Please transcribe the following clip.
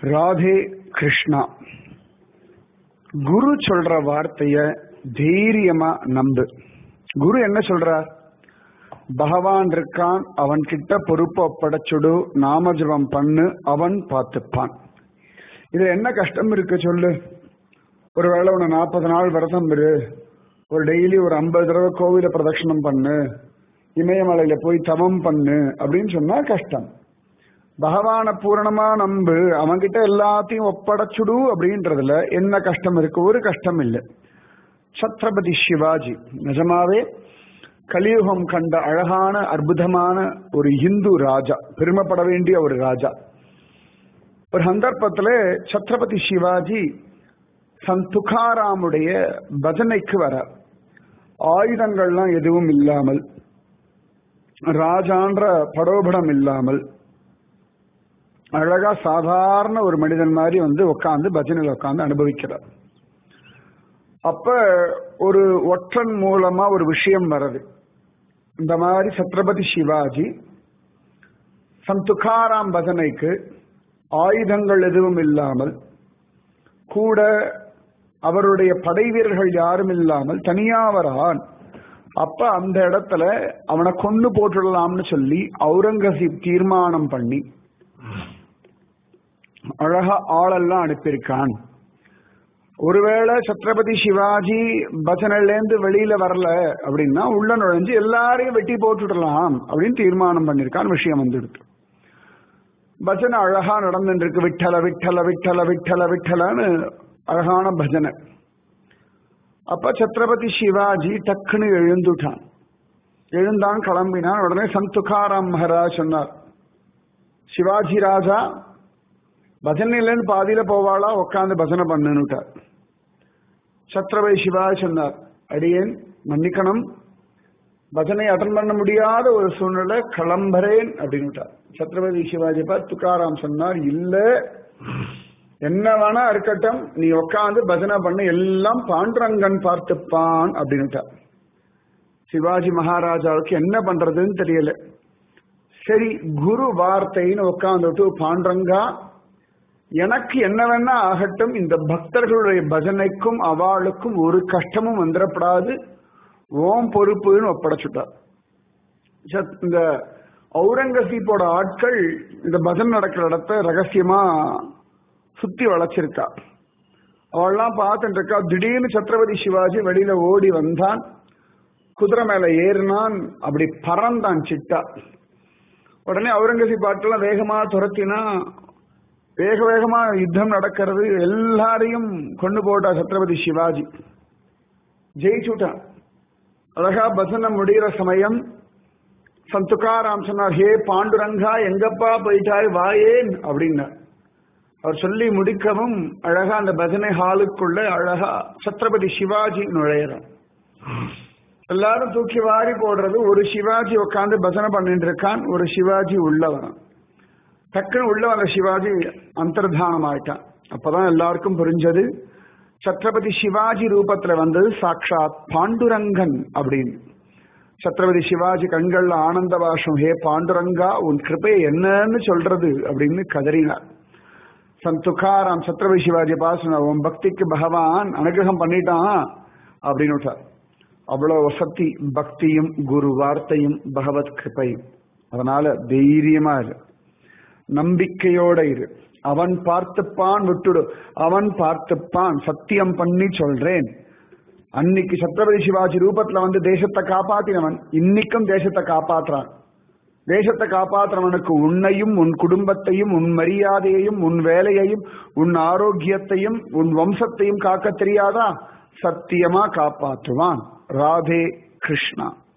ராதே கிருஷ்ணா குரு சொல்ற வார்த்தைய தைரியமா நம்பு குரு என்ன சொல்றார் பகவான் இருக்கான் அவன் கிட்ட பொறுப்பை ஒப்படைச்சுடு நாமஜபம் பண்ணு அவன் பார்த்துப்பான் இதுல என்ன கஷ்டம் இருக்கு சொல்லு ஒருவேளை உன நாற்பது நாள் விரதம் இரு ஒரு டெய்லி ஒரு ஐம்பது தடவை கோவில பிரதட்சணம் பண்ணு இமயமலையில போய் தவம் பண்ணு அப்படின்னு சொன்னா கஷ்டம் பகவான பூரணமா நம்பு அவன்கிட்ட எல்லாத்தையும் ஒப்படைச்சுடு அப்படின்றதுல என்ன கஷ்டம் இருக்கு ஒரு கஷ்டம் இல்லை சத்ரபதி சிவாஜி நிஜமாவே கலியுகம் கண்ட அழகான அற்புதமான ஒரு இந்து ராஜா பெருமைப்பட வேண்டிய ஒரு ராஜா ஒரு சந்தர்ப்பத்தில் சத்ரபதி சிவாஜி சந்த் துகாராமுடைய பஜனைக்கு வர ஆயுதங்கள்லாம் எதுவும் இல்லாமல் ராஜான்ற படோபடம் இல்லாமல் அழகா சாதாரண ஒரு மனிதன் மாதிரி வந்து உட்காந்து பஜனையில் உட்காந்து அனுபவிக்கிறார் அப்ப ஒரு ஒற்றன் மூலமா ஒரு விஷயம் வருது இந்த மாதிரி சத்ரபதி சிவாஜி சந்துகாராம் பஜனைக்கு ஆயுதங்கள் எதுவும் இல்லாமல் கூட அவருடைய படை வீரர்கள் யாரும் இல்லாமல் தனியா வரான் அப்ப அந்த இடத்துல அவனை கொண்டு போட்டுடலாம்னு சொல்லி அவுரங்கசீப் தீர்மானம் பண்ணி அழகா ஆளெல்லாம் அனுப்பியிருக்கான் ஒருவேளை சத்ரபதி சிவாஜி பஜனையிலேருந்து வெளியில வரல அப்படின்னா உள்ள நுழைஞ்சு எல்லாரையும் வெட்டி போட்டுடலாம் அப்படின்னு தீர்மானம் பண்ணிருக்கான் விஷயம் வந்துடுது பஜனை அழகா நடந்துட்டு இருக்கு விட்டல விட்டல விட்டல விட்டல விட்டலன்னு அழகான பஜனை அப்ப சத்ரபதி சிவாஜி டக்குன்னு எழுந்துட்டான் எழுந்தான் கிளம்பினான் உடனே சந்துகாராம் மகாராஜ் சொன்னார் சிவாஜி ராஜா பஜனையிலேருந்து பாதியில போவாளா உட்காந்து பஜனை பண்ணுன்னுட்டார் சத்ரபதி சிவாஜி சொன்னார் அடியேன் மன்னிக்கணும் பஜனை அட்டன் பண்ண முடியாத ஒரு சூழ்நிலை கிளம்புறேன் அப்படின்னுட்டார் சத்ரபதி சிவாஜி பார்த்து துக்காராம் சொன்னார் இல்ல என்ன வேணா இருக்கட்டும் நீ உட்காந்து பஜனை பண்ண எல்லாம் பாண்டுரங்கன் பார்த்துப்பான் அப்படின்னுட்டார் சிவாஜி மகாராஜாவுக்கு என்ன பண்றதுன்னு தெரியல சரி குரு வார்த்தைன்னு உட்காந்துட்டு பாண்டரங்கா எனக்கு என்ன வேணா ஆகட்டும் இந்த பக்தர்களுடைய பஜனைக்கும் அவளுக்கும் ஒரு கஷ்டமும் வந்துடப்படாது ஓம் பொறுப்புன்னு ஒப்படைச்சுட்டார் இந்த அவுரங்கசீப்போட ஆட்கள் இந்த பஜன் நடக்கிற இடத்த ரகசியமா சுத்தி வளைச்சிருக்கா அவள்லாம் பார்த்துட்டு இருக்கா திடீர்னு சத்ரபதி சிவாஜி வெளியில ஓடி வந்தான் குதிரை மேல ஏறினான் அப்படி பறந்தான் சிட்டா உடனே அவுரங்கசீப் ஆட்கள்லாம் வேகமா துரத்தினா வேக வேகமா யுத்தம் நடக்கிறது எல்லாரையும் கொண்டு போட்டா சத்ரபதி சிவாஜி ஜெயிச்சுட்டான் அழகா பஜனை முடிகிற சமயம் சந்துகாராம் சொன்னார் ஹே பாண்டுரங்கா எங்கப்பா போயிட்டாய் வாயேன் அப்படின்னார் அவர் சொல்லி முடிக்கவும் அழகா அந்த பஜனை ஹாலுக்குள்ள அழகா சத்ரபதி சிவாஜி நுழையிறார் எல்லாரும் தூக்கி வாரி போடுறது ஒரு சிவாஜி உட்காந்து பஜனை பண்ணிட்டு இருக்கான் ஒரு சிவாஜி உள்ள வரான் டக்குன்னு உள்ள வந்த சிவாஜி அந்தர்தானம் ஆயிட்டான் அப்பதான் எல்லாருக்கும் புரிஞ்சது சத்ரபதி சிவாஜி ரூபத்துல வந்தது சாட்சாத் பாண்டுரங்கன் அப்படின்னு சத்ரபதி சிவாஜி கண்கள்ல ஆனந்த பாஷம் ஹே பாண்டுரங்கா உன் கிருப்பை என்னன்னு சொல்றது அப்படின்னு கதறினார் சந்துகாராம் சத்ரபதி சிவாஜி பாசன உன் பக்திக்கு பகவான் அனுகிரகம் பண்ணிட்டான் அப்படின்னு விட்டார் அவ்வளவு வசதி பக்தியும் குரு வார்த்தையும் பகவத் கிருப்பையும் அதனால தைரியமா இரு நம்பிக்கையோட இரு அவன் பார்த்துப்பான் விட்டுடு அவன் பார்த்துப்பான் சத்தியம் பண்ணி சொல்றேன் அன்னைக்கு சத்ரபதி சிவாஜி ரூபத்துல வந்து தேசத்தை காப்பாத்தினவன் இன்னைக்கும் தேசத்தை காப்பாற்றுறான் தேசத்தை காப்பாற்றுறவனுக்கு உன்னையும் உன் குடும்பத்தையும் உன் மரியாதையையும் உன் வேலையையும் உன் ஆரோக்கியத்தையும் உன் வம்சத்தையும் காக்க தெரியாதா சத்தியமா காப்பாற்றுவான் ராதே கிருஷ்ணா